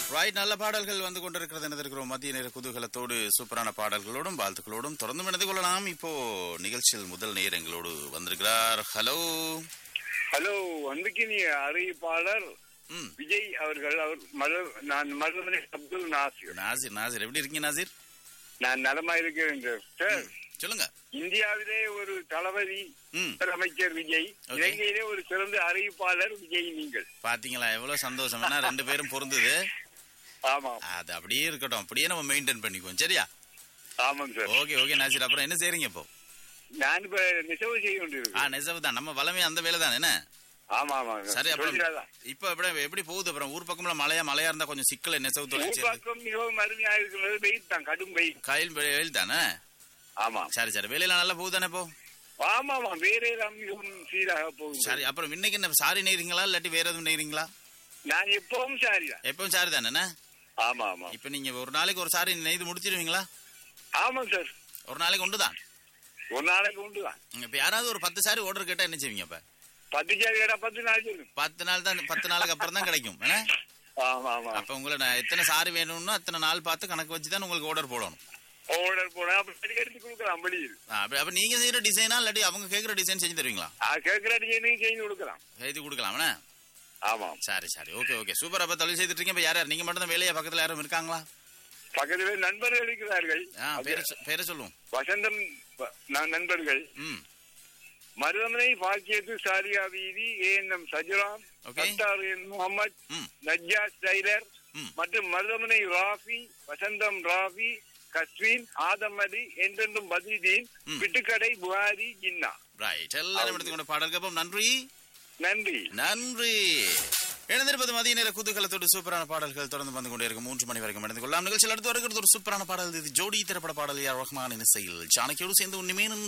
Right நல்ல பாடல்கள் வந்து கொண்டிருக்கிறது எனதிருக்கிறோம் மத்திய நேர குதூகலத்தோடு சூப்பரான பாடல்களோடும் வாழ்த்துக்களோடும் தொடர்ந்து இணைந்து கொள்ளலாம் இப்போ நிகழ்ச்சியில் முதல் நேர் எங்களோடு வந்திருக்கிறார் ஹலோ ஹலோ அன்புக்கினிய அறிவிப்பாளர் ம் விஜய் அவர்கள் அவர் மலர் நான் மருதமனை அப்துல் நாசிர் நாசிர் நாசிர் எப்படி இருக்கீங்க நாசிர் நான் நலமா இருக்கிறேன் சார் சொல்லுங்க இந்தியாவிலே ஒரு தளபதி ம் முதலமைச்சர் விஜய் Okay. இலங்கையிலே ஒரு சிறந்த அறிவிப்பாளர் விஜய் நீங்கள் பாத்தீங்களா எவ்வளவு சந்தோஷம் ஏன்னா ரெண்டு பேரும் பொருந்தது ஆமாம் அது அப்படியே இருக்கட்டும் அப்படியே நம்ம மெயின்டைன் பண்ணிக்குவோம் சரியா ஆமாம் சார் ஓகே ஓகே நாசிர் அப்புறம் என்ன செய்றீங்க இப்போ நான் இப்ப நெசவு செய்ய ஆ கொண்டிருக்கேன் நெசவு தான் நம்ம வளமே அந்த வேலை தான் என்ன ஆமா ஆமா சரி அப்புறம் சொல்லிடாதா இப்ப எப்படி எப்படி போகுது அப்புறம் ஊர் பக்கம்ல மழையா மழையா இருந்தா கொஞ்சம் சிக்கல் நெசவு தொழில் ஊர் செய்யுது பக்கம் மிகவும் அருமையா இருக்கிறது வெயில் தான் கடும் வெயில் கையில் வெயில் தானே ஆமா சரி சரி வேலையெல்லாம் நல்லா போகுது தானே இப்போ ஆமா ஆமா வேற எல்லாம் மிகவும் சீராக போகுது சரி அப்புறம் இன்னைக்கு என்ன சாரி நெய்றீங்களா இல்லாட்டி வேற எதுவும் நெய்றீங்களா நான் எப்பவும் சாரிதான் எப்பவும் சாரி தானே ஆமா ஆமா இப்ப நீங்க ஒரு நாளைக்கு ஒரு சாரி நெய்து முடிச்சிருவீங்களா ஆமா சார் ஒரு நாளைக்கு ஒன்று தான் ஒரு நாளைக்கு உண்டுதான் இப்ப யாராவது ஒரு பத்து சாரி ஆர்டர் கேட்டா என்ன செய்வீங்க இப்ப பத்து சாரி கேட்டா பத்து நாள் சொல்லும் பத்து நாள் தான் பத்து நாளுக்கு அப்புறம் தான் கிடைக்கும் என்ன ஆமா ஆமா அப்ப உங்களை நான் எத்தனை சாரி வேணும்னு அத்தனை நாள் பார்த்து கணக்கு வச்சு தான் உங்களுக்கு ஆர்டர் போடணும் ஆர்டர் போனா அப்படி எடுத்து கொடுக்கலாம் வெளியில் ஆ, அப்ப அப்ப நீங்க செய்யற டிசைனா இல்லாட்டி அவங்க கேக்குற டிசைன் செஞ்சு தருவீங்களா கேட்கிற டிசைனையும் செஞ்சு கொடுக்கலாம் செய்து கொடுக்கலாம்ண்ணே ஆமா சரி சரி ஓகே ஓகே சூப்பர் அப்ப தொழில் செய்துட்டு இருக்கீங்க இப்ப யார் யார் நீங்க மட்டும் தான் வேலையா பக்கத்துல யாரும் இருக்காங்களா பக்கத்துல நண்பர்கள் இருக்கிறார்கள் ஆ பேரை சொ- பேரை சொல்லுவோம் வசந்தம் வ- நான் நண்பர்கள் ம் மருதமனை பாக்கியத்து சாரியா வீதி ANM Sajuram Okay. Sathar N Mohammed ம் நஜ்ஜாஸ் டைலர் ம் மற்றும் மருதமனை ராஃபி வசந்தம் ராஃபி கஸ்வின் ஆதம் அலி என்றென்றும் பதிதீன் ம். பிட்டுக்கடை புகாரி ஜின்னா ரைட் எல்லாரும் எடுத்துக்கொண்ட பாடல் கேப்போம் நன்றி நன்றி நன்றி எழுந்திருப்பது மதிய நேர குதூகலத்தோடு சூப்பரான பாடல்கள் தொடர்ந்து வந்து கொண்டே இருக்கும் மூன்று மணி வரைக்கும் நடந்து கொள்ளலாம் நிகழ்ச்சியில் அடுத்து வருகிறது ஒரு சூப்பரான பாடல் இது ஜோடி திரைப்பட பாடல் யார் ரஹ்மான் இசையில் ஜானகியோடு சேர்ந்து உன்னிமேனும்